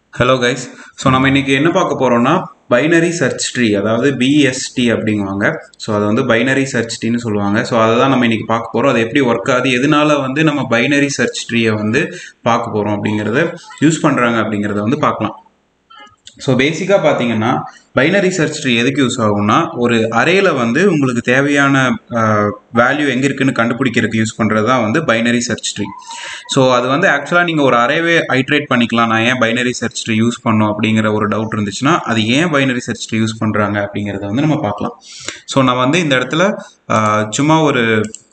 hello guys so நம்ம இன்னைக்கு என்ன பார்க்க போகிறோம்னா பைனரி சர்ச் ட்ரீ அதாவது பிஎஸ்டி அப்படிங்குவாங்க ஸோ அதை வந்து பைனரி சர்ச் ட்ரீன்னு சொல்லுவாங்க ஸோ அதை தான் நம்ம இன்னைக்கு பார்க்க போகிறோம் அது எப்படி ஒர்க் ஆகுது எதனால வந்து நம்ம பைனரி சர்ச் ட்ரீயை வந்து பார்க்க போகிறோம் அப்படிங்கிறத யூஸ் பண்ணுறாங்க அப்படிங்கிறத வந்து பார்க்கலாம் ஸோ பேசிக்காக பார்த்தீங்கன்னா பைனரி சர்ச் ட்ரீ எதுக்கு யூஸ் ஆகும்னா ஒரு அரேல வந்து உங்களுக்கு தேவையான வேல்யூ எங்கே இருக்குன்னு கண்டுபிடிக்கிறதுக்கு யூஸ் பண்ணுறது தான் வந்து பைனரி சர்ச் ட்ரீ ஸோ அது வந்து ஆக்சுவலாக நீங்கள் ஒரு அரேவே ஐட்ரேட் பண்ணிக்கலாம் நான் ஏன் பைனரி சர்ச் ட்ரீ யூஸ் பண்ணோம் அப்படிங்கிற ஒரு டவுட் இருந்துச்சுன்னா அது ஏன் பைனரி சர்ச் ட்ரீ யூஸ் பண்ணுறாங்க அப்படிங்கிறத வந்து நம்ம பார்க்கலாம் ஸோ நான் வந்து இந்த இடத்துல ஆஹ், சும்மா ஒரு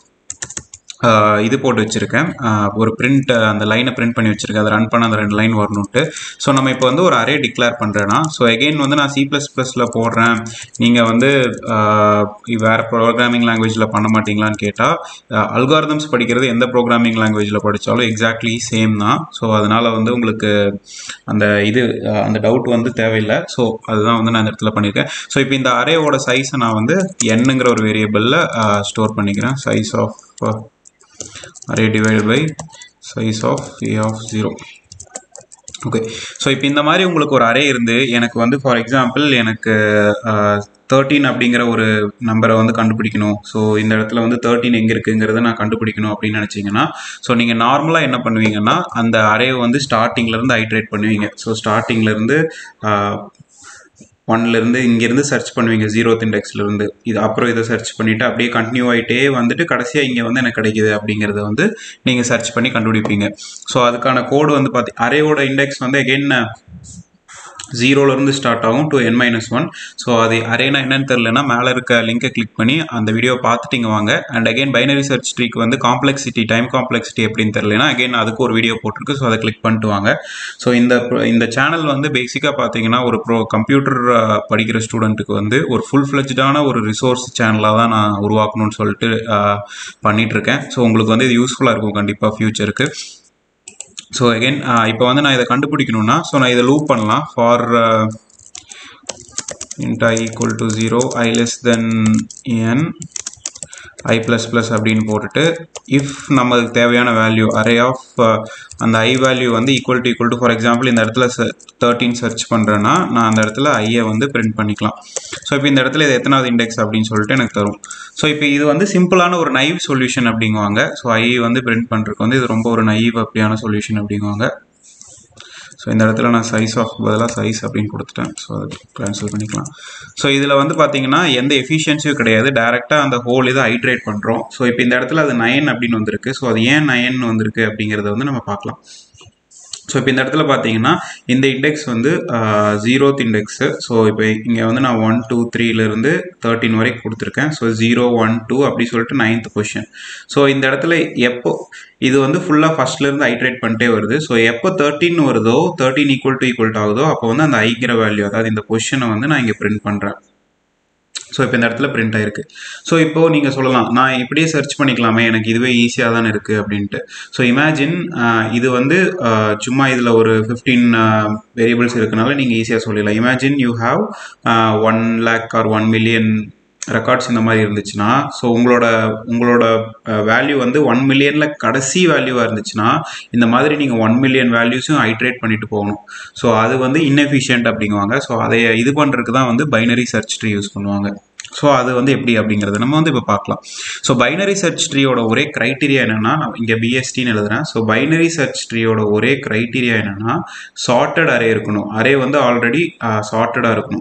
ஆஹ் இது போட்டு வச்சுருக்கேன் ஒரு பிரிண்ட் அந்த லைனை பிரிண்ட் பண்ணி வச்சுருக்கேன் அதை ரன் பண்ண அந்த ரெண்டு லைன் வரணுன்ட்டு ஸோ நம்ம இப்போ வந்து ஒரு அரே டிக்ளேர் பண்ணுறேன்னா ஸோ எகெயின் வந்து நான் சி ப்ளஸ் ப்ளஸில் போடுறேன் நீங்கள் வந்து ஆஹ் வேறு ப்ரோக்ராமிங் லாங்குவேஜில் பண்ண மாட்டீங்களான்னு கேட்டால் அல்காரிதம்ஸ் படிக்கிறது எந்த ப்ரோக்ராமிங் லாங்குவேஜில் படித்தாலும் எக்ஸாக்ட்லி சேம் தான் ஸோ அதனால் வந்து உங்களுக்கு அந்த இது ஆஹ் அந்த டவுட் வந்து தேவையில்லை ஸோ அதுதான் வந்து நான் இந்த இடத்துல பண்ணியிருக்கேன் ஸோ இப்போ இந்த அரேவோட சைஸை நான் வந்து என்னங்கிற ஒரு வேரியபிளில் ஸ்டோர் பண்ணிக்கிறேன் size of array divided by size of a of 0 okay so இப்போ இந்த மாதிரி உங்களுக்கு ஒரு அரே இருந்து எனக்கு வந்து ஃபார் எக்ஸாம்பிள் எனக்கு தேர்ட்டீன் அப்படிங்கிற ஒரு நம்பரை வந்து கண்டுபிடிக்கணும் ஸோ இந்த இடத்துல வந்து தேர்ட்டீன் எங்கே இருக்குங்கிறத நான் கண்டுபிடிக்கணும் அப்படின்னு நினச்சிங்கன்னா ஸோ நீங்கள் நார்மலாக என்ன பண்ணுவீங்கன்னா அந்த அரேவை வந்து ஸ்டார்டிங்லேருந்து ஐட்ரேட் பண்ணுவீங்க ஸோ ஸ்டார்டிங்லேருந்து ஒன்லேருந்து இங்கேருந்து சர்ச் பண்ணுவீங்க ஜீரோத் இண்டெக்ஸ்லேருந்து இது அப்புறம் இதை சர்ச் பண்ணிவிட்டு அப்படியே கண்டினியூ ஆகிட்டே வந்துட்டு கடைசியாக இங்கே வந்து எனக்கு கிடைக்குது அப்படிங்கிறத வந்து நீங்கள் சர்ச் பண்ணி கண்டுபிடிப்பீங்க ஸோ அதுக்கான கோடு வந்து பார்த்தி அரேவோட இண்டெக்ஸ் வந்து எகெயின் ஜீரோலேருந்து ஸ்டார்ட் ஆகும் to n minus one so அது அரேனா என்னன்னு தெரிலனா மேலே இருக்க லிங்கை கிளிக் பண்ணி அந்த வீடியோ பார்த்துட்டிங்க வாங்க அண்ட் அகைன் பைனரி சர்ச் ட்ரீக்கு வந்து காம்ப்ளெக்சிட்டி டைம் காம்ப்ளெக்சிட்டி எப்படின்னு தெரியலனா அகைன் அதுக்கு ஒரு வீடியோ போட்டிருக்கு ஸோ அதை கிளிக் பண்ணிட்டு வாங்க ஸோ இந்த pro- இந்த சேனல் வந்து பேசிக்காக பார்த்தீங்கன்னா ஒரு ப்ரோ கம்ப்யூட்டர் படிக்கிற ஸ்டூடெண்ட்டுக்கு வந்து ஒரு ஃபுல் ஃப்ளெஜ்டான ஒரு ரிசோர்ஸ் சேனலாக தான் நான் உருவாக்கணும்னு சொல்லிட்டு ஆஹ், பண்ணிட்டு இருக்கேன் ஸோ உங்களுக்கு வந்து இது யூஸ்ஃபுல்லாக இருக்கும் கண்டிப்பாக ஃப்யூச்சருக்கு ஸோ அகைன் இப்போ வந்து நான் இதை கண்டுபிடிக்கணும்னா ஸோ நான் இதை லூப் பண்ணலாம் for int i equal to 0 i less than n i plus plus அப்படின்னு போட்டுட்டு if நமக்கு தேவையான வேல்யூ அரே ஆஃப் அந்த i வேல்யூ வந்து equal to equal to for example இந்த இடத்துல தேர்ட்டீன் சர்ச் பண்ணுறேன்னா நான் அந்த இடத்துல ஐயை வந்து பிரிண்ட் பண்ணிக்கலாம் ஸோ இப்போ இந்த இடத்துல இது எத்தனாவது இண்டெக்ஸ் அப்படின்னு சொல்லிட்டு எனக்கு தரும் ஸோ இப்போ இது வந்து சிம்பிளான ஒரு நைவ் சொல்யூஷன் அப்படிங்குவாங்க ஸோ ஐ வந்து பிரிண்ட் பண்ணுறதுக்கு வந்து இது ரொம்ப ஒரு நைவ் அப்படியான சொல்யூஷன் அப்படிங்குவாங்க ஸோ இந்த இடத்துல நான் சைஸ் ஆஃப் பதிலாக சைஸ் அப்படின்னு கொடுத்துட்டேன் ஸோ அது கேன்சல் பண்ணிக்கலாம் ஸோ இதில் வந்து பார்த்தீங்கன்னா எந்த எஃபிஷியன்சியும் கிடையாது டேரெக்டாக அந்த ஹோல் இதை ஹைட்ரேட் பண்ணுறோம் ஸோ இப்போ இந்த இடத்துல அது நயன் அப்படின்னு வந்திருக்கு ஸோ அது ஏன் நயன் வந்திருக்கு அப்படிங்கிறத வந்து நம்ம பார்க்கலாம் ஸோ இப்போ இந்த இடத்துல பார்த்தீங்கன்னா இந்த இண்டெக்ஸ் வந்து ஜீரோத் இண்டெக்ஸு ஸோ இப்போ இங்கே வந்து நான் ஒன் டூ த்ரீலேருந்து தேர்ட்டின் வரைக்கும் கொடுத்துருக்கேன் ஸோ ஜீரோ ஒன் டூ அப்படி சொல்லிட்டு நைன்த் கொஷின் ஸோ இந்த இடத்துல எப்போ இது வந்து ஃபுல்லாக ஃபஸ்ட்லேருந்து ஐட்ரேட் பண்ணிட்டே வருது ஸோ எப்போ தேர்ட்டின் வருதோ தேர்ட்டின் ஈக்குவல் டு ஈக்குவல் ஆகுதோ அப்போ வந்து அந்த ஐக்கிற வேல்யூ அதாவது இந்த கொஷனை வந்து நான் இங்கே பிரிண்ட் பண்ணுறேன் ஸோ இப்போ இந்த இடத்துல பிரிண்ட் ஆயிருக்கு ஸோ இப்போ நீங்கள் சொல்லலாம் நான் இப்படியே சர்ச் பண்ணிக்கலாமே எனக்கு இதுவே ஈஸியாக தானே இருக்குது அப்படின்ட்டு ஸோ இமேஜின் இது வந்து ஆஹ், சும்மா இதில் ஒரு ஃபிஃப்டீன் வேரியபிள்ஸ் இருக்கனால நீங்கள் ஈஸியாக சொல்லிடலாம் imagine you have one lakh or one million records இந்த மாதிரி இருந்துச்சுன்னா ஸோ உங்களோட உங்களோட வேல்யூ வந்து ஒன் மில்லியனில் கடைசி வேல்யூவாக இருந்துச்சுன்னா இந்த மாதிரி நீங்கள் ஒன் மில்லியன் வேல்யூஸும் ஐட்ரேட் பண்ணிட்டு போகணும் ஸோ அது வந்து inefficient அப்படிங்குவாங்க ஸோ அதை இது பண்ணுறதுக்கு தான் வந்து பைனரி சர்ச் ட்ரீ யூஸ் பண்ணுவாங்க ஸோ அது வந்து எப்படி அப்படிங்கிறத நம்ம வந்து இப்போ பார்க்கலாம் ஸோ பைனரி சர்ச் ட்ரீயோட ஒரே க்ரைட்டீரியா என்னென்னா நான் இங்கே பிஎஸ்டின்னு எழுதுறேன் ஸோ பைனரி சர்ச் ட்ரீயோட ஒரே க்ரைட்டீரியா என்னென்னா சார்ட்டட் அரே இருக்கணும் அரே வந்து ஆல்ரெடி சார்ட்டடாக இருக்கணும்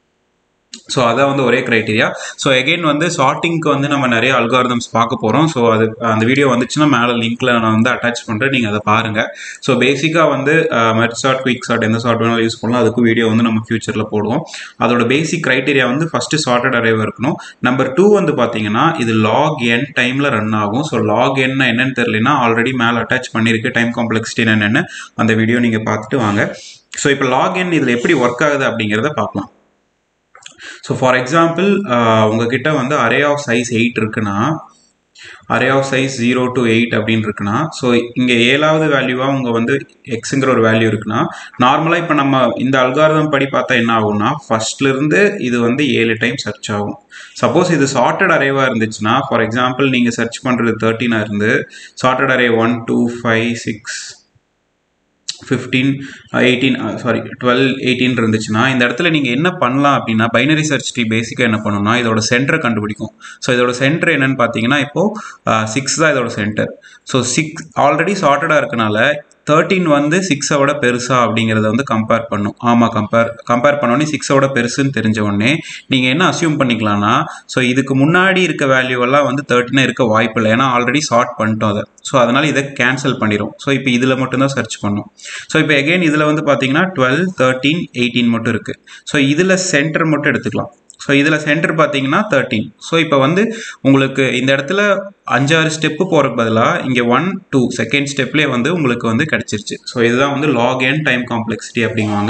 ஸோ அதான் வந்து ஒரே க்ரைட்டீரியா ஸோ எகெயின் வந்து சார்ட்டிங்க்கு வந்து நம்ம நிறைய அல்காரிதம்ஸ் பார்க்க போகிறோம் ஸோ அது அந்த வீடியோ வந்துச்சுன்னா மேலே லிங்க்ல நான் வந்து அட்டாச் பண்ணுறேன் நீங்கள் அதை பாருங்கள் ஸோ பேசிக்காக வந்து மெட் ஷார்ட் குயிக் ஷார்ட் எந்த ஷார்ட் வேணாலும் யூஸ் பண்ணலாம் அதுக்கும் வீடியோ வந்து நம்ம ஃபியூச்சரில் போடுவோம் அதோட பேசிக் க்ரைட்டீரியா வந்து ஃபஸ்ட்டு சார்ட்டட் அரேவ் இருக்கணும் நம்பர் டூ வந்து பார்த்தீங்கன்னா இது லாக் என் டைமில் ரன் ஆகும் ஸோ லாக் என்ன என்னன்னு தெரியலனா ஆல்ரெடி மேலே அட்டாச் பண்ணியிருக்கு டைம் காம்ப்ளெக்சிட்டி என்னென்னு அந்த வீடியோ நீங்கள் பார்த்துட்டு வாங்க ஸோ இப்போ லாக் என் இதில் எப்படி ஒர்க் ஆகுது அப்படிங்கிறத பார்க்கலாம் ஸோ ஃபார் எக்ஸாம்பிள் உங்ககிட்ட வந்து அரே ஆஃப் சைஸ் எயிட் இருக்குன்னா array of size zero to eight அப்படின்னு இருக்குன்னா ஸோ இங்கே ஏழாவது வேல்யூவாக உங்கள் வந்து எக்ஸுங்கிற ஒரு வேல்யூ இருக்குன்னா நார்மலாக இப்போ நம்ம இந்த அல்காரதம் படி பார்த்தா என்ன ஆகும்னா ஃபர்ஸ்ட்லேருந்து இது வந்து ஏழு டைம் சர்ச் ஆகும் சப்போஸ் இது சார்ட்டட் அரேவாக இருந்துச்சுன்னா ஃபார் எக்ஸாம்பிள் நீங்கள் சர்ச் பண்ணுறது தேர்ட்டினாக இருந்து sorted array one two five six fifteen eighteen sorry twelve eighteen இருந்துச்சுன்னா இந்த இடத்துல நீங்கள் என்ன பண்ணலாம் அப்படின்னா பைனரி சர்ச் ட்ரீ பேசிக்காக என்ன பண்ணணும்னா இதோட சென்டரை கண்டுபிடிக்கும் ஸோ இதோட சென்டர் என்னன்னு பார்த்தீங்கன்னா இப்போது சிக்ஸ் தான் இதோட சென்டர் ஸோ சிக்ஸ் ஆல்ரெடி சார்ட்டடாக இருக்கனால தேர்ட்டீன் வந்து சிக்ஸை விட பெருசா அப்படிங்கிறத வந்து கம்பேர் பண்ணும் ஆமாம் கம்பேர் கம்பேர் பண்ணோடனே சிக்ஸை விட பெருசுன்னு தெரிஞ்ச உடனே நீங்கள் என்ன அசியூம் பண்ணிக்கலாம்னா ஸோ இதுக்கு முன்னாடி இருக்க வேல்யூ எல்லாம் வந்து தேர்ட்டினாக இருக்க வாய்ப்பு இல்லை ஏன்னா ஆல்ரெடி சார்ட் பண்ணிட்டோம் அதை ஸோ அதனால் இதை கேன்சல் பண்ணிடும் ஸோ இப்போ இதில் மட்டும்தான் சர்ச் பண்ணும் ஸோ இப்போ எகைன் இதில் வந்து பார்த்தீங்கன்னா டுவெல் தேர்ட்டீன் எயிட்டீன் மட்டும் இருக்குது ஸோ இதில் சென்டர் மட்டும் எடுத்துக்கலாம் ஸோ இதில் சென்டர் பார்த்தீங்கன்னா தேர்ட்டீன் ஸோ இப்போ வந்து உங்களுக்கு இந்த இடத்துல அஞ்சாறு ஸ்டெப்பு போகிறக்கு பதிலாக இங்கே ஒன் டூ செகண்ட் ஸ்டெப்லேயே வந்து உங்களுக்கு வந்து கிடச்சிருச்சு ஸோ இதுதான் வந்து லாக் அண்ட் டைம் காம்ப்ளெக்சிட்டி அப்படிங்குவாங்க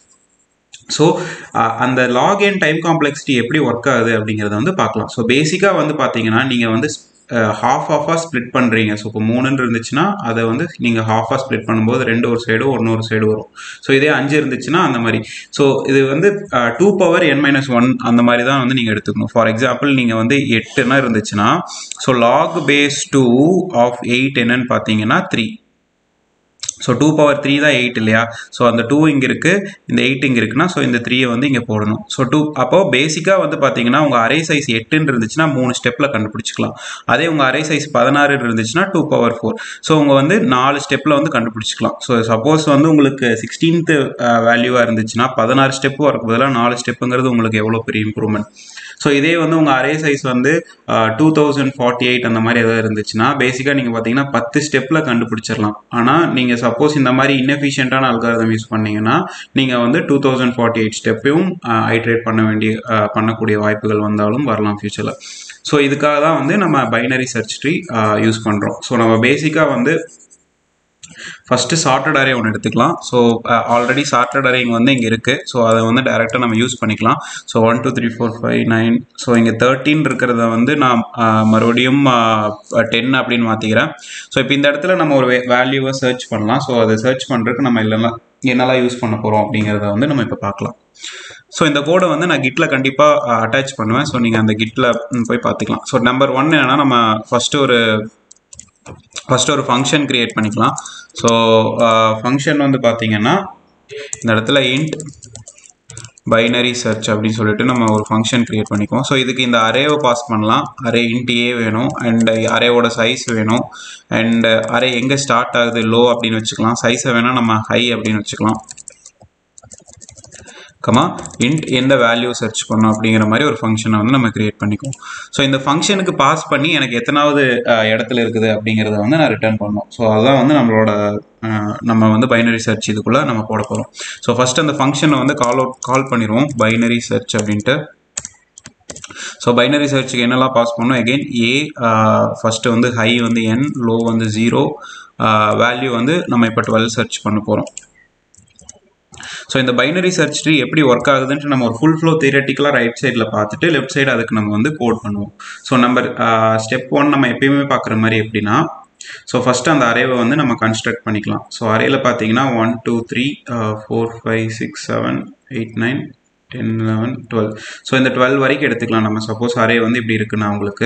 ஸோ அந்த லாக் அண்ட் டைம் காம்ப்ளெக்சிட்டி எப்படி ஒர்க் ஆகுது அப்படிங்கிறத வந்து பார்க்கலாம் ஸோ பேசிக்காக வந்து பார்த்தீங்கன்னா நீங்கள் வந்து ஹாஃப் ஆஃபாக ஸ்ப்ளிட் பண்ணுறீங்க ஸோ இப்போ மூணுன்னு இருந்துச்சுன்னா அதை வந்து நீங்கள் ஹாஃபாக ஸ்ப்ளிட் பண்ணும்போது ரெண்டு ஒரு சைடு ஒன்று ஒரு சைடு வரும் ஸோ இதே அஞ்சு இருந்துச்சுன்னா அந்த மாதிரி ஸோ இது வந்து two power n minus one அந்த மாதிரி தான் வந்து நீங்கள் எடுத்துக்கணும் ஃபார் எக்ஸாம்பிள் நீங்கள் வந்து எட்டுனா இருந்துச்சுன்னா so log base two of eight என்னன்னு பார்த்தீங்கன்னா three so two power three தான் எயிட் இல்லையா ஸோ அந்த டூ இங்கே இருக்குது இந்த எயிட் இங்கே இருக்குன்னா ஸோ இந்த த்ரீயை வந்து இங்கே போடணும் ஸோ டூ அப்போது பேசிக்காக வந்து பார்த்தீங்கன்னா உங்கள் அரை சைஸ் எட்டுன்னு இருந்துச்சுன்னா மூணு ஸ்டெப்பில் கண்டுபிடிச்சிக்கலாம் அதே உங்கள் அரை சைஸ் பதினாறு இருந்துச்சுன்னா டூ பவர் ஃபோர் ஸோ உங்கள் வந்து நாலு ஸ்டெப்பில் வந்து கண்டுபிடிச்சிக்கலாம் ஸோ சப்போஸ் வந்து உங்களுக்கு சிக்ஸ்டீன்த்து வேல்யூவாக இருந்துச்சுன்னா பதினாறு ஸ்டெப்பு வரக்கு பதிலாக நாலு ஸ்டெப்புங்கிறது உங்களுக்கு எவ்வளோ பெரிய இம்ப்ரூவ்மெண்ட் ஸோ இதே வந்து உங்கள் அரே சைஸ் வந்து டூ தௌசண்ட் ஃபார்ட்டி எயிட் அந்த மாதிரி ஏதாவது இருந்துச்சுன்னா பேசிக்காக நீங்கள் பார்த்தீங்கன்னா பத்து ஸ்டெப்பில் கண்டுபிடிச்சிடலாம் ஆனால் நீங்கள் சப்போஸ் இந்த மாதிரி இன்எஃபிஷியண்ட்டான அல்காரதம் யூஸ் பண்ணீங்கன்னா நீங்கள் வந்து டூ தௌசண்ட் ஃபார்ட்டி எயிட் ஸ்டெப்பையும் ஐட்ரேட் பண்ண வேண்டிய பண்ணக்கூடிய வாய்ப்புகள் வந்தாலும் வரலாம் ஃபியூச்சரில் ஸோ இதுக்காக தான் வந்து நம்ம பைனரி சர்ச் ட்ரீ யூஸ் பண்ணுறோம் ஸோ நம்ம பேசிக்காக வந்து ஃபஸ்ட்டு சார்ட்டட் அரே ஒன்று எடுத்துக்கலாம் ஸோ ஆல்ரெடி சார்ட்டட் அரே இங்கே வந்து இங்கே இருக்குது ஸோ அதை வந்து டேரெக்டாக நம்ம யூஸ் பண்ணிக்கலாம் so one two three four five nine so இங்கே தேர்ட்டின் இருக்கிறத வந்து நான் மறுபடியும் டென் அப்படின்னு மாற்றிக்கிறேன் ஸோ இப்போ இந்த இடத்துல நம்ம ஒரு வேல்யூவை சர்ச் பண்ணலாம் ஸோ அதை சர்ச் பண்ணுறதுக்கு நம்ம இல்லைன்னா என்னெல்லாம் யூஸ் பண்ண போகிறோம் அப்படிங்கிறத வந்து நம்ம இப்போ பார்க்கலாம் ஸோ இந்த கோடை வந்து நான் கிட்டில் கண்டிப்பாக அட்டாச் பண்ணுவேன் ஸோ நீங்கள் அந்த கிட்டில் போய் பார்த்துக்கலாம் ஸோ நம்பர் ஒன் என்னென்னா நம்ம ஃபஸ்ட்டு ஒரு ஃபஸ்ட்டு ஒரு ஃபங்க்ஷன் க்ரியேட் பண்ணிக்கலாம் ஸோ ஃபங்க்ஷன் வந்து பார்த்தீங்கன்னா இந்த இடத்துல இன்ட் பைனரி சர்ச் அப்படின்னு சொல்லிட்டு நம்ம ஒரு ஃபங்க்ஷன் க்ரியேட் பண்ணிக்குவோம் ஸோ இதுக்கு இந்த அரேவை பாஸ் பண்ணலாம் அரே இன்ட் ஏ வேணும் அண்ட் அரேவோட சைஸ் வேணும் அண்ட் அரே எங்கே ஸ்டார்ட் ஆகுது லோ அப்படின்னு வச்சுக்கலாம் சைஸை வேணால் நம்ம ஹை அப்படின்னு வச்சுக்கலாம் கமா இன்ட் எந்த வேல்யூ சர்ச் பண்ணோம் அப்படிங்கிற மாதிரி ஒரு ஃபங்க்ஷனை வந்து நம்ம கிரியேட் பண்ணிக்குவோம் ஸோ இந்த ஃபங்க்ஷனுக்கு பாஸ் பண்ணி எனக்கு எத்தனாவது இடத்துல இருக்குது அப்படிங்கிறத வந்து நான் ரிட்டர்ன் பண்ணோம் ஸோ அதுதான் வந்து நம்மளோட நம்ம வந்து பைனரி சர்ச் இதுக்குள்ளே நம்ம போட போகிறோம் ஸோ ஃபஸ்ட் அந்த ஃபங்க்ஷனை வந்து கால் அவுட் கால் பண்ணிடுவோம் பைனரி சர்ச் அப்படின்ட்டு ஸோ பைனரி சர்ச்சுக்கு என்னெல்லாம் பாஸ் பண்ணோம் எகெயின் ஏ ஃபஸ்ட்டு வந்து ஹை வந்து என் லோ வந்து ஜீரோ வேல்யூ வந்து நம்ம இப்போ டுவெல் சர்ச் பண்ண போகிறோம் ஸோ இந்த பைனரி சர்ச் ட்ரீ எப்படி ஒர்க் ஆகுதுன்ட்டு நம்ம ஒரு ஃபுல் ஃப்ளோ தியரட்டிக்கலாக ரைட் சைடில் பார்த்துட்டு லெஃப்ட் சைடு அதுக்கு நம்ம வந்து கோட் பண்ணுவோம் ஸோ நம்பர் ஸ்டெப் ஒன் நம்ம எப்பயுமே பார்க்குற மாதிரி எப்படின்னா ஸோ ஃபஸ்ட்டு அந்த அரேவை வந்து நம்ம கன்ஸ்ட்ரக்ட் பண்ணிக்கலாம் ஸோ அரேயில் பார்த்தீங்கன்னா one two three four five six seven eight nine ten eleven twelve so இந்த டுவெல் வரைக்கும் எடுத்துக்கலாம் நம்ம சப்போஸ் அரே வந்து இப்படி இருக்குன்னா உங்களுக்கு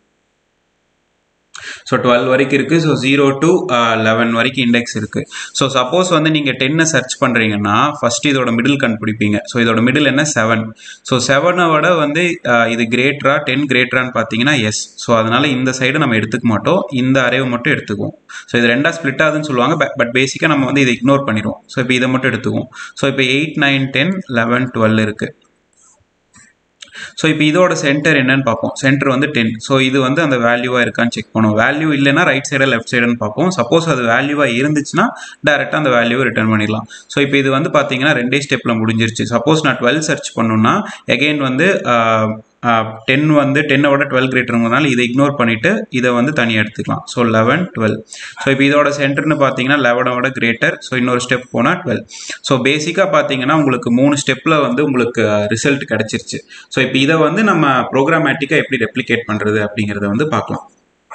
ஸோ டுவெல் வரைக்கும் இருக்குது ஸோ ஜீரோ டு லெவன் வரைக்கும் இண்டெக்ஸ் இருக்குது ஸோ சப்போஸ் வந்து நீங்கள் டென்னை சர்ச் பண்ணுறீங்கன்னா ஃபஸ்ட்டு இதோட மிடில் கண்டுபிடிப்பீங்க ஸோ இதோட மிடில் என்ன செவன் ஸோ செவனை விட வந்து இது கிரேட்டரா டென் கிரேட்டரான்னு பார்த்தீங்கன்னா எஸ் ஸோ அதனால் இந்த சைடு நம்ம எடுத்துக்க மாட்டோம் இந்த அரேவை மட்டும் எடுத்துக்குவோம் ஸோ இது ரெண்டாக ஸ்ப்ளிட் ஆகுதுன்னு சொல்லுவாங்க பட் பேசிக்காக நம்ம வந்து இதை இக்னோர் பண்ணிடுவோம் ஸோ இப்போ இதை மட்டும் எடுத்துக்குவோம் ஸோ இப்போ eight nine ten eleven twelve இருக்குது ஸோ இப்போ இதோட சென்டர் என்னன்னு பார்ப்போம் சென்டர் வந்து டென் ஸோ இது வந்து அந்த வேல்யூவாக இருக்கான்னு செக் பண்ணுவோம் வேல்யூ இல்லைன்னா ரைட் சைடாக லெஃப்ட் சைடுன்னு பார்ப்போம் சப்போஸ் அது வேல்யூவாக இருந்துச்சுன்னா டேரெக்டாக அந்த வேல்யூவை ரிட்டர்ன் பண்ணிடலாம் ஸோ இப்போ இது வந்து பார்த்தீங்கன்னா ரெண்டே ஸ்டெப்பில் முடிஞ்சிருச்சு சப்போஸ் நான் டுவெல் சர்ச் பண்ணணும்னா எகெயின் வந்து டென் வந்து டென்னை விட டுவெல் கிரேட்டருங்கிறதுனால இதை இக்னோர் பண்ணிவிட்டு இதை வந்து தனியாக எடுத்துக்கலாம் ஸோ லெவன் டுவெல் ஸோ இப்போ இதோட சென்டர்னு பார்த்தீங்கன்னா லெவனோட கிரேட்டர் ஸோ இன்னொரு ஸ்டெப் போனால் டுவெல் ஸோ பேசிக்காக பார்த்தீங்கன்னா உங்களுக்கு மூணு ஸ்டெப்பில் வந்து உங்களுக்கு ரிசல்ட் கிடச்சிருச்சு ஸோ இப்போ இதை வந்து நம்ம ப்ரோக்ராமேட்டிக்காக எப்படி ரெப்ளிகேட் பண்ணுறது அப்படிங்கிறத வந்து பார்க்கலாம்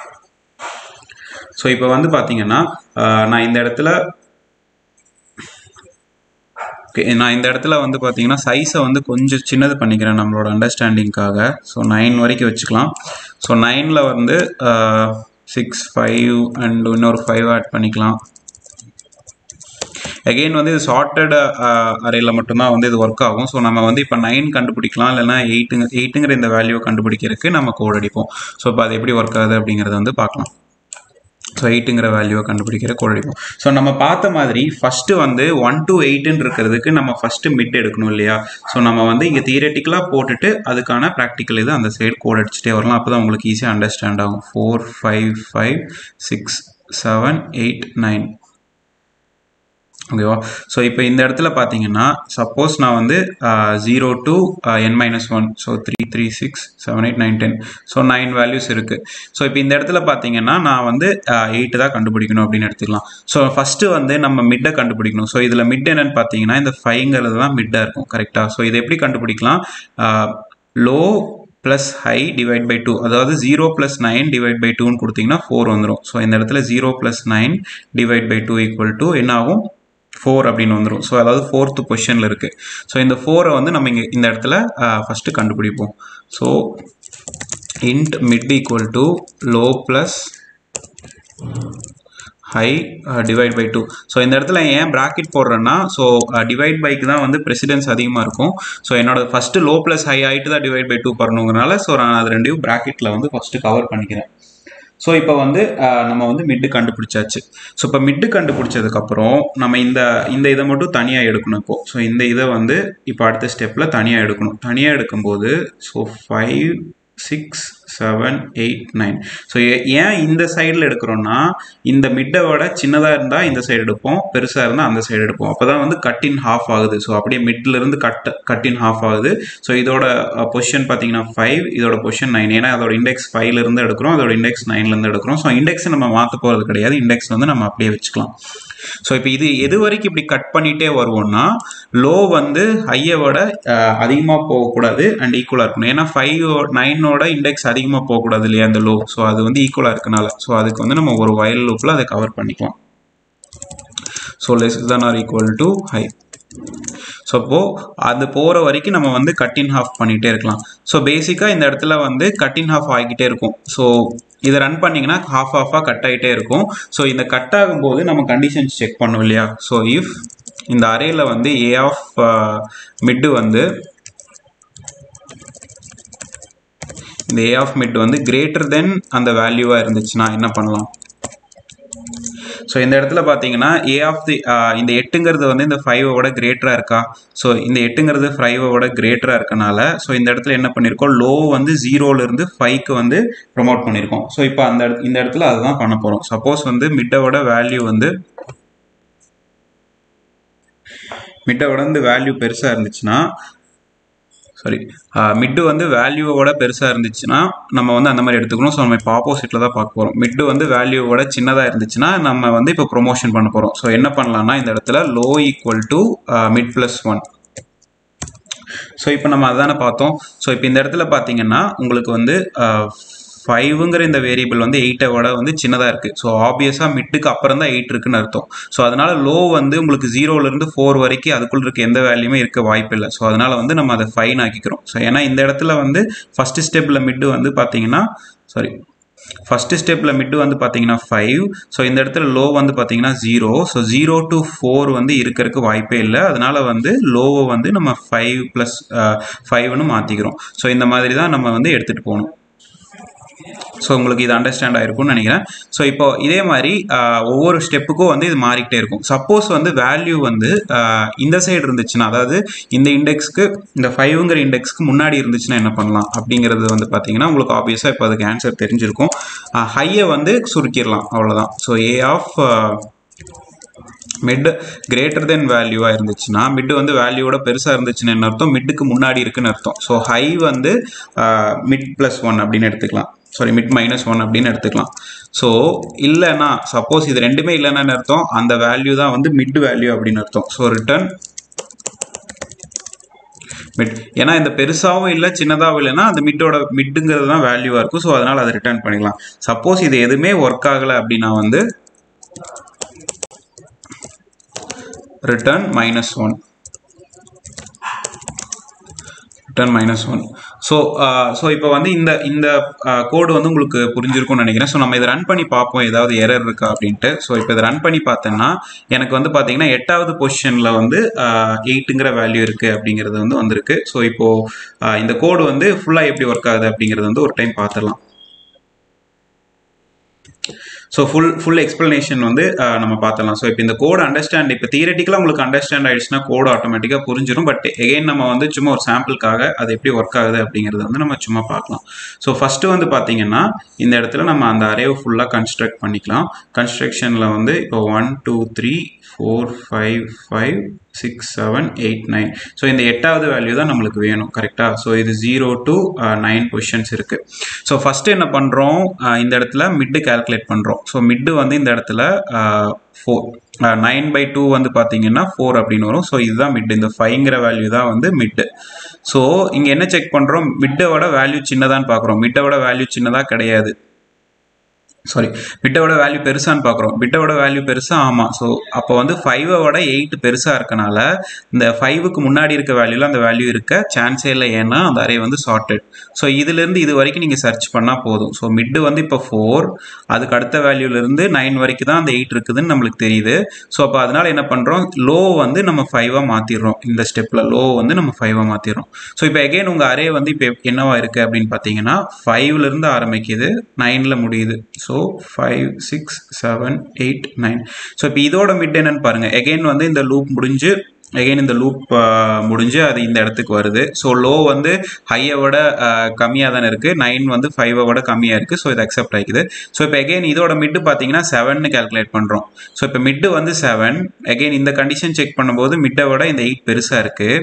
ஸோ இப்போ வந்து பார்த்தீங்கன்னா நான் இந்த இடத்துல ஓகே நான் இந்த இடத்துல வந்து பார்த்தீங்கன்னா சைஸை வந்து கொஞ்சம் சின்னது பண்ணிக்கிறேன் நம்மளோட அண்டர்ஸ்டாண்டிங்காக ஸோ நைன் வரைக்கும் வச்சுக்கலாம் ஸோ நைனில் வந்து சிக்ஸ் ஃபைவ் அண்ட் இன்னொரு ஃபைவ் ஆட் பண்ணிக்கலாம் அகெயின் வந்து இது சார்ட்டட் அறையில் மட்டும்தான் வந்து இது ஒர்க் ஆகும் ஸோ நம்ம வந்து இப்போ நைன் கண்டுபிடிக்கலாம் இல்லைனா எயிட்டுங்க எயிட்டுங்கிற இந்த வேல்யூவை கண்டுபிடிக்கிறதுக்கு நம்ம கோட் அடிப்போம் ஸோ இப்போ அது எப்படி ஒர்க் ஆகுது அப்படிங்கிறத வந்து பார்க்கலாம் ஸோ எயிட்டுங்கிற வேல்யூவை கண்டுபிடிக்கிற கோட் அடிப்போம் ஸோ நம்ம பார்த்த மாதிரி ஃபஸ்ட்டு வந்து ஒன் டு எயிட்டுன்னு இருக்கிறதுக்கு நம்ம ஃபஸ்ட்டு மிட் எடுக்கணும் இல்லையா ஸோ நம்ம வந்து இங்கே தியரட்டிக்கலாக போட்டுட்டு அதுக்கான ப்ராக்டிக்கல் இது அந்த சைடு கோட் அடிச்சுட்டே வரலாம் அப்போ தான் உங்களுக்கு ஈஸியாக அண்டர்ஸ்டாண்ட் ஆகும் four five five six seven eight nine ஓகேவா ஸோ இப்போ இந்த இடத்துல பார்த்தீங்கன்னா சப்போஸ் நான் வந்து zero to n minus one so three three six seven eight nine ten so nine values இருக்குது ஸோ இப்போ இந்த இடத்துல பார்த்தீங்கன்னா நான் வந்து எயிட்டு தான் கண்டுபிடிக்கணும் அப்படின்னு எடுத்துக்கலாம் ஸோ ஃபஸ்ட்டு வந்து நம்ம மிட்டை கண்டுபிடிக்கணும் ஸோ இதில் மிட் என்னன்னு பார்த்தீங்கன்னா இந்த ஃபைங்கிறது தான் மிட்டாக இருக்கும் கரெக்டாக ஸோ இதை எப்படி கண்டுபிடிக்கலாம் low plus high divide by two அதாவது zero plus nine divide by டூன்னு கொடுத்தீங்கன்னா ஃபோர் வந்துடும் ஸோ இந்த இடத்துல zero plus nine divide by two equal to என்ன ஆகும் ஃபோர் அப்படின்னு வந்துடும் ஸோ அதாவது ஃபோர்த்து பொசிஷனில் இருக்குது ஸோ இந்த ஃபோரை வந்து நம்ம இங்கே இந்த இடத்துல ஃபஸ்ட்டு கண்டுபிடிப்போம் so int mid equal to low plus high divide by two so இந்த இடத்துல ஏன் ப்ராக்கெட் போடுறேன்னா ஸோ டிவைட் பைக்கு தான் வந்து ப்ரெசிடென்ஸ் அதிகமாக இருக்கும் ஸோ என்னோட ஃபஸ்ட்டு லோ ப்ளஸ் ஹை ஆகிட்டு தான் டிவைட் பை டூ பண்ணணுங்கிறனால ஸோ நான் அது ரெண்டையும் ப்ராக்கெட்டில் வந்து ஃபஸ்ட்டு கவர் பண்ணிக்கிறேன் ஸோ இப்போ வந்து நம்ம வந்து மிட்டு கண்டுபிடிச்சாச்சு ஸோ இப்போ மிட்டு கண்டுபிடிச்சதுக்கப்புறம் நம்ம இந்த இந்த இதை மட்டும் தனியாக எடுக்கணும் இப்போது ஸோ இந்த இதை வந்து இப்போ அடுத்த ஸ்டெப்பில் தனியாக எடுக்கணும் தனியாக எடுக்கும்போது so five six seven eight nine so ஏன் இந்த சைடில் எடுக்கிறோன்னா இந்த மிட்டை விட சின்னதாக இருந்தால் இந்த சைடு எடுப்போம் பெருசாக இருந்தால் அந்த சைடு எடுப்போம் அப்போ தான் வந்து கட் இன் ஹாஃப் ஆகுது ஸோ அப்படியே மிட்லேருந்து கட் கட் இன் ஹாஃப் ஆகுது ஸோ இதோட பொசிஷன் பார்த்தீங்கன்னா ஃபைவ் இதோட பொசிஷன் நைன் ஏன்னா அதோட இண்டெக்ஸ் ஃபைவ்லேருந்து எடுக்கிறோம் அதோட இண்டெக்ஸ் நைன்லேருந்து எடுக்கிறோம் ஸோ இண்டெக்ஸ் நம்ம மாற்ற போகிறது கிடையாது இண்டெக்ஸ் வந்து நம்ம அப்படியே வச்சுக்கலாம் ஸோ இப்போ இது எது வரைக்கும் இப்படி கட் பண்ணிகிட்டே வருவோம்னா லோ வந்து ஹையை விட அதிகமாக போகக்கூடாது அண்ட் ஈக்குவலாக இருக்கணும் ஏன்னா ஃபைவ் நைனோட இண்டெக்ஸ் அதிகமாக போகக்கூடாது இல்லையா அந்த லோ ஸோ அது வந்து ஈக்குவலாக இருக்கனால ஸோ அதுக்கு வந்து நம்ம ஒரு வயல் லூப்பில் அதை கவர் பண்ணிக்கலாம் so less than or equal to high so அப்போது அது போகிற வரைக்கும் நம்ம வந்து கட் இன் ஹாஃப் பண்ணிகிட்டே இருக்கலாம் ஸோ பேசிக்காக இந்த இடத்துல வந்து கட் இன் ஹாஃப் ஆகிக்கிட்டே இருக்கும் ஸோ இதை ரன் பண்ணிங்கன்னா ஹாஃப் ஹாஃபாக கட் ஆகிட்டே இருக்கும் ஸோ இந்த கட் ஆகும்போது நம்ம கண்டிஷன்ஸ் செக் பண்ணோம் இல்லையா ஸோ இஃப் இந்த அறையில் வந்து ஏ ஆஃப் மிட்டு வந்து இந்த ஏ ஆஃப் மிட் வந்து கிரேட்டர் தென் அந்த வேல்யூவாக இருந்துச்சுன்னா என்ன பண்ணலாம் ஸோ இந்த இடத்துல பார்த்தீங்கன்னா ஏ ஆஃப் தி இந்த எட்டுங்கிறது வந்து இந்த ஃபைவோட கிரேட்டராக இருக்கா ஸோ இந்த எட்டுங்கிறது ஃபைவோட கிரேட்டராக இருக்கனால ஸோ இந்த இடத்துல என்ன பண்ணியிருக்கோம் லோ வந்து ஜீரோலேருந்து ஃபைவ்க்கு வந்து ப்ரொமோட் பண்ணியிருக்கோம் ஸோ இப்போ அந்த இந்த இடத்துல அதுதான் பண்ண போகிறோம் சப்போஸ் வந்து மிட்டோட வேல்யூ வந்து மிட்டோட வந்து வேல்யூ பெருசாக இருந்துச்சுன்னா சாரி மிட்டு வந்து வேல்யூவோட பெருசாக இருந்துச்சுன்னா நம்ம வந்து அந்த மாதிரி எடுத்துக்கணும் ஸோ நம்ம இப்போ ஆப்போசிட்டில் தான் பார்க்க போகிறோம் மிட்டு வந்து வேல்யூவோட சின்னதாக இருந்துச்சுன்னா நம்ம வந்து இப்போ ப்ரொமோஷன் பண்ண போகிறோம் ஸோ என்ன பண்ணலாம்னா இந்த இடத்துல low equal to mid plus one so இப்போ நம்ம அதானே பார்த்தோம் ஸோ இப்போ இந்த இடத்துல பார்த்தீங்கன்னா உங்களுக்கு வந்து ஃபைவுங்கிற இந்த வேரியபிள் வந்து எயிட்டை விட வந்து சின்னதாக இருக்குது ஸோ ஆப்வியஸாக மிட்டுக்கு அப்புறம் தான் எயிட் இருக்குன்னு அர்த்தம் ஸோ அதனால் லோ வந்து உங்களுக்கு ஜீரோலேருந்து ஃபோர் வரைக்கும் அதுக்குள்ள இருக்க எந்த வேல்யூமே இருக்க வாய்ப்பு இல்லை ஸோ அதனால் வந்து நம்ம அதை ஃபைன் ஆக்கிக்கிறோம் ஸோ ஏன்னா இந்த இடத்துல வந்து ஃபஸ்ட்டு ஸ்டெப்பில் மிட்டு வந்து பார்த்தீங்கன்னா சாரி ஃபஸ்ட்டு ஸ்டெப்பில் மிட்டு வந்து பார்த்தீங்கன்னா ஃபைவ் ஸோ இந்த இடத்துல லோ வந்து பார்த்தீங்கன்னா zero so zero to four வந்து இருக்கிறதுக்கு வாய்ப்பே இல்லை அதனால் வந்து லோவை வந்து நம்ம ஃபைவ் ப்ளஸ் ஃபைவ்னு மாற்றிக்கிறோம் ஸோ இந்த மாதிரி தான் நம்ம வந்து எடுத்துகிட்டு போகணும் ஸோ உங்களுக்கு இது அண்டர்ஸ்டாண்ட் ஆயிருக்கும்னு நினைக்கிறேன் ஸோ இப்போ இதே மாதிரி ஒவ்வொரு ஸ்டெப்புக்கும் வந்து இது மாறிக்கிட்டே இருக்கும் சப்போஸ் வந்து வேல்யூ வந்து இந்த சைடு இருந்துச்சுன்னா அதாவது இந்த இண்டெக்ஸ்க்கு இந்த ஃபைவ்ங்கிற இண்டெக்ஸ்க்கு முன்னாடி இருந்துச்சுன்னா என்ன பண்ணலாம் அப்படிங்கிறது வந்து பார்த்தீங்கன்னா உங்களுக்கு ஆப்வியஸாக இப்போ அதுக்கு ஆன்சர் தெரிஞ்சிருக்கும் ஹையை வந்து சுருக்கிடலாம் அவ்வளோதான் so a of mid greater then வேல்யூவாக இருந்துச்சுன்னா மிட் வந்து வேல்யூவோட பெருசாக இருந்துச்சுன்னு என்ன அர்த்தம் மிட்டுக்கு முன்னாடி இருக்குன்னு அர்த்தம் ஸோ ஹை வந்து மிட் ப்ளஸ் ஒன் அப்படின்னு எடுத்துக்கலாம் சாரி மிட் மைனஸ் ஒன் அப்படின்னு எடுத்துக்கலாம் ஸோ இல்லைன்னா சப்போஸ் இது ரெண்டுமே இல்லைன்னு அர்த்தம் அந்த வேல்யூ தான் வந்து மிட் வேல்யூ அப்படின்னு அர்த்தம் ஸோ ரிட்டர்ன் மிட் ஏன்னா இந்த பெருசாகவும் இல்லை சின்னதாகவும் இல்லைன்னா அந்த மிட்டோட மிட்டுங்கிறது தான் வேல்யூவாக இருக்கும் ஸோ அதனால் அதை ரிட்டர்ன் பண்ணிக்கலாம் சப்போஸ் இது எதுவுமே ஒர்க் ஆகலை அப்படின்னா வந்து return minus one return minus one so so இப்போ வந்து இந்த இந்த கோடு வந்து உங்களுக்கு புரிஞ்சிருக்கும்னு நினைக்கிறேன் ஸோ நம்ம இதை ரன் பண்ணி பார்ப்போம் ஏதாவது எரர் இருக்கா அப்படின்ட்டு ஸோ இப்போ இதை ரன் பண்ணி பார்த்தேன்னா எனக்கு வந்து பார்த்தீங்கன்னா எட்டாவது பொசிஷனில் வந்து எயிட்டுங்கிற வேல்யூ இருக்குது அப்படிங்கிறது வந்து வந்திருக்கு ஸோ இப்போது இந்த கோடு வந்து ஃபுல்லாக எப்படி ஒர்க் ஆகுது அப்படிங்கிறது வந்து ஒரு டைம் பார்த்துடலாம் ஸோ ஃபுல் ஃபுல் எக்ஸ்ப்ளனேஷன் வந்து அஹ், நம்ம பார்த்தலாம் ஸோ இப்போ இந்த கோட் அண்டர்ஸ்டாண்ட் இப்போ தியரட்டிக்கலாக உங்களுக்கு அண்டர்ஸ்டாண்ட் ஆயிடுச்சுன்னா கோட் ஆட்டோமேட்டிக்காக புரிஞ்சிடும் பட் எகைன் நம்ம வந்து சும்மா ஒரு சாம்பிளுக்காக அது எப்படி ஒர்க் ஆகுது அப்படிங்கிறத வந்து நம்ம சும்மா பார்க்கலாம் ஸோ ஃபஸ்ட்டு வந்து பார்த்தீங்கன்னா இந்த இடத்துல நம்ம அந்த அரேவை ஃபுல்லாக கன்ஸ்ட்ரக்ட் பண்ணிக்கலாம் கன்ஸ்ட்ரக்ஷனில் வந்து இப்போ one two three four five five six seven eight nine so இந்த எட்டாவது வேல்யூ தான் நம்மளுக்கு வேணும் கரெக்டாக ஸோ இது ஜீரோ டு நைன் பொசிஷன்ஸ் இருக்குது ஸோ ஃபஸ்ட்டு என்ன பண்ணுறோம் இந்த இடத்துல மிட்டு கால்குலேட் பண்ணுறோம் ஸோ மிட்டு வந்து இந்த இடத்துல ஃபோர் நைன் பை டூ வந்து பார்த்தீங்கன்னா ஃபோர் அப்படின்னு வரும் ஸோ இதுதான் மிட் இந்த ஃபைவ்ங்கிற வேல்யூ தான் வந்து மிட்டு ஸோ இங்கே என்ன செக் பண்ணுறோம் மிட்டோட வேல்யூ சின்னதான்னு பார்க்குறோம் மிட்டோட வேல்யூ சின்னதாக கிடையாது சாரி பிட்டோட வேல்யூ பெருசான்னு பார்க்குறோம் பிட்டோட வேல்யூ பெருசா ஆமாம் ஸோ அப்போ வந்து ஃபைவோட எயிட் பெருசாக இருக்கனால இந்த ஃபைவுக்கு முன்னாடி இருக்க வேல்யூல அந்த வேல்யூ இருக்க சான்ஸே இல்லை ஏன்னா அந்த அரே வந்து சார்ட்டட் ஸோ இதுலேருந்து இது வரைக்கும் நீங்கள் சர்ச் பண்ணால் போதும் ஸோ மிட்டு வந்து இப்போ ஃபோர் அதுக்கு அடுத்த வேல்யூலேருந்து நைன் வரைக்கும் தான் அந்த எயிட் இருக்குதுன்னு நம்மளுக்கு தெரியுது ஸோ அப்போ அதனால என்ன பண்ணுறோம் லோ வந்து நம்ம ஃபைவாக மாற்றிடுறோம் இந்த ஸ்டெப்பில் லோ வந்து நம்ம ஃபைவாக மாற்றிடுறோம் ஸோ இப்போ எகைன் உங்கள் அரே வந்து இப்போ என்னவா இருக்குது அப்படின்னு பார்த்தீங்கன்னா ஃபைவ்லேருந்து ஆரம்பிக்குது நைனில் முடியுது so five six seven eight nine so இப்போ இதோட மிட் என்னன்னு பாருங்கள் எகைன் வந்து இந்த லூப் முடிஞ்சு எகைன் இந்த லூப் முடிஞ்சு அது இந்த இடத்துக்கு வருது ஸோ லோ வந்து ஹையை விட கம்மியாக தானே இருக்குது நைன் வந்து ஃபைவை விட கம்மியாக இருக்குது ஸோ இது அக்செப்ட் ஆகிக்குது ஸோ இப்போ எகைன் இதோட மிட்டு பார்த்தீங்கன்னா செவன்னு கால்குலேட் பண்ணுறோம் ஸோ இப்போ மிட்டு வந்து செவன் எகைன் இந்த கண்டிஷன் செக் பண்ணும்போது மிட்டை விட இந்த எயிட் பெருசாக இருக்குது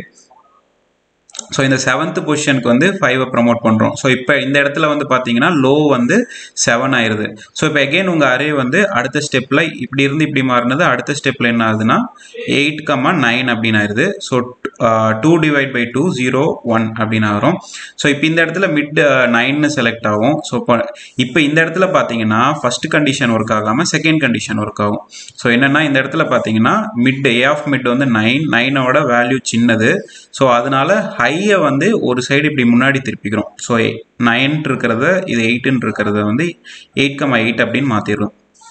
ஸோ இந்த செவன்த் பொசிஷனுக்கு வந்து ஃபைவை ப்ரமோட் பண்ணுறோம் ஸோ இப்போ இந்த இடத்துல வந்து பார்த்தீங்கன்னா லோ வந்து செவன் ஆயிருது ஸோ இப்போ எகெயின் உங்கள் அரே வந்து அடுத்த ஸ்டெப்பில் இப்படி இருந்து இப்படி மாறினது அடுத்த ஸ்டெப்பில் என்ன ஆகுதுன்னா எயிட் கம்மா நைன் அப்படின்னு ஆயிருது so two divide by two zero one அப்படின்னு வரும் ஸோ இப்போ இந்த இடத்துல மிட் நைன்னு செலக்ட் ஆகும் ஸோ இப்போ இப்போ இந்த இடத்துல பார்த்தீங்கன்னா ஃபர்ஸ்ட் கண்டிஷன் ஒர்க் ஆகாமல் செகண்ட் கண்டிஷன் ஒர்க் ஆகும் ஸோ என்னென்னா இந்த இடத்துல பார்த்தீங்கன்னா மிட் ஏ ஆஃப் மிட் வந்து நைன் நைனோட வேல்யூ சின்னது ஸோ அதனால ஹையை வந்து ஒரு சைடு இப்படி முன்னாடி திருப்பிக்கிறோம் ஸோ நைன் இருக்கிறத இது எயிட்டுன்னு இருக்கிறத வந்து எயிட் கம்மா எயிட் அப்படின்னு மாற்றிடுறோம்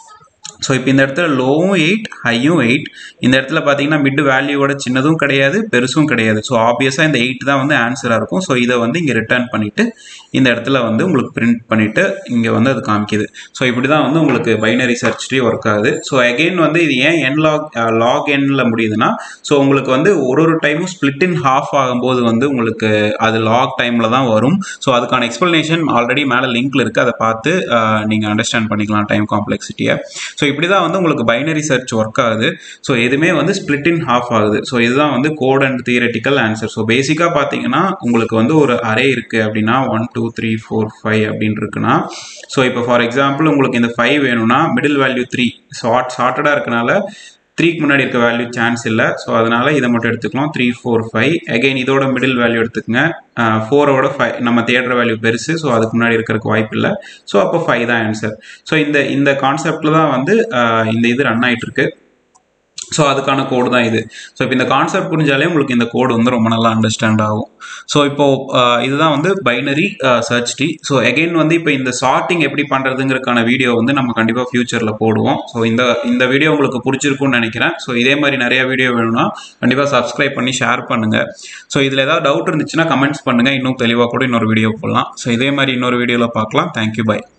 ஸோ இப்போ இந்த இடத்துல லோவும் எயிட் ஹையும் எயிட் இந்த இடத்துல பார்த்தீங்கன்னா மிட் வேல்யூவோட சின்னதும் கிடையாது பெருசும் கிடையாது ஸோ ஆப்வியஸாக இந்த எயிட் தான் வந்து ஆன்சராக இருக்கும் ஸோ இதை வந்து இங்கே ரிட்டர்ன் பண்ணிவிட்டு இந்த இடத்துல வந்து உங்களுக்கு பிரிண்ட் பண்ணிவிட்டு இங்கே வந்து அது காமிக்குது ஸோ இப்படி தான் வந்து உங்களுக்கு பைனரி சர்ச் ட்ரீ ஒர்க் ஆகுது ஸோ அகெயின் வந்து இது ஏன் என் லாக் லாக் எண்ணில் முடியுதுன்னா ஸோ உங்களுக்கு வந்து ஒரு ஒரு டைமும் ஸ்பிளிட் இன் ஹாஃப் ஆகும்போது வந்து உங்களுக்கு அது லாக் டைமில் தான் வரும் ஸோ அதுக்கான எக்ஸ்ப்ளனேஷன் ஆல்ரெடி மேலே லிங்க்ல இருக்குது அதை பார்த்து நீங்கள் அண்டர்ஸ்டாண்ட் பண்ணிக்கலாம் டைம் காம்ப்ளெக்சிட்டியை ஸோ இப்படி தான் வந்து உங்களுக்கு பைனரி சர்ச் ஒர்க் ஆகுது ஸோ எதுவுமே வந்து ஸ்பிளிட் இன் ஹாஃப் ஆகுது ஸோ இதுதான் வந்து code and theoretical answer so பேசிக்காக பார்த்தீங்கன்னா உங்களுக்கு வந்து ஒரு அரே இருக்குது அப்படின்னா one two three four five அப்படின்னு இருக்குன்னா ஸோ இப்போ ஃபார் எக்ஸாம்பிள் உங்களுக்கு இந்த ஃபைவ் வேணும்னா மிடில் வேல்யூ த்ரீ ஷார்ட் ஷார்ட்டடாக இருக்கனால த்ரீக்கு முன்னாடி இருக்க வேல்யூ சான்ஸ் இல்லை ஸோ அதனால இதை மட்டும் எடுத்துக்கலாம் த்ரீ ஃபோர் ஃபைவ் அகைன் இதோட மிடில் வேல்யூ எடுத்துக்கங்க ஃபோரோட ஃபைவ் நம்ம தேடுற வேல்யூ பெருசு ஸோ அதுக்கு முன்னாடி இருக்கிறதுக்கு வாய்ப்பு இல்லை ஸோ அப்போ ஃபைவ் தான் ஆன்சர் ஸோ இந்த இந்த கான்செப்டில் தான் வந்து ஆஹ் இந்த இது ரன் ஆகிட்டு இருக்கு ஸோ அதுக்கான கோடு தான் இது ஸோ இப்போ இந்த கான்செப்ட் புரிஞ்சாலே உங்களுக்கு இந்த கோடு வந்து ரொம்ப நல்லா அண்டர்ஸ்டாண்ட் ஆகும் ஸோ இப்போ ஆஹ் இதுதான் வந்து binary search tree so again வந்து இப்போ இந்த சார்ட்டிங் எப்படி பண்ணுறதுங்கிறதுக்கான வீடியோ வந்து நம்ம கண்டிப்பாக ஃபியூச்சரில் போடுவோம் ஸோ இந்த இந்த வீடியோ உங்களுக்கு பிடிச்சிருக்கும்னு நினைக்கிறேன் ஸோ இதே மாதிரி நிறைய வீடியோ வேணும்னா கண்டிப்பாக சப்ஸ்கிரைப் பண்ணி ஷேர் பண்ணுங்கள் ஸோ இதில் ஏதாவது டவுட் இருந்துச்சுன்னா கமெண்ட்ஸ் பண்ணுங்கள் இன்னும் தெளிவாக கூட இன்னொரு வீடியோ போடலாம் ஸோ இதே மாதிரி இன்னொரு வீடியோவில் பார்க்கலாம் தேங்க்யூ பை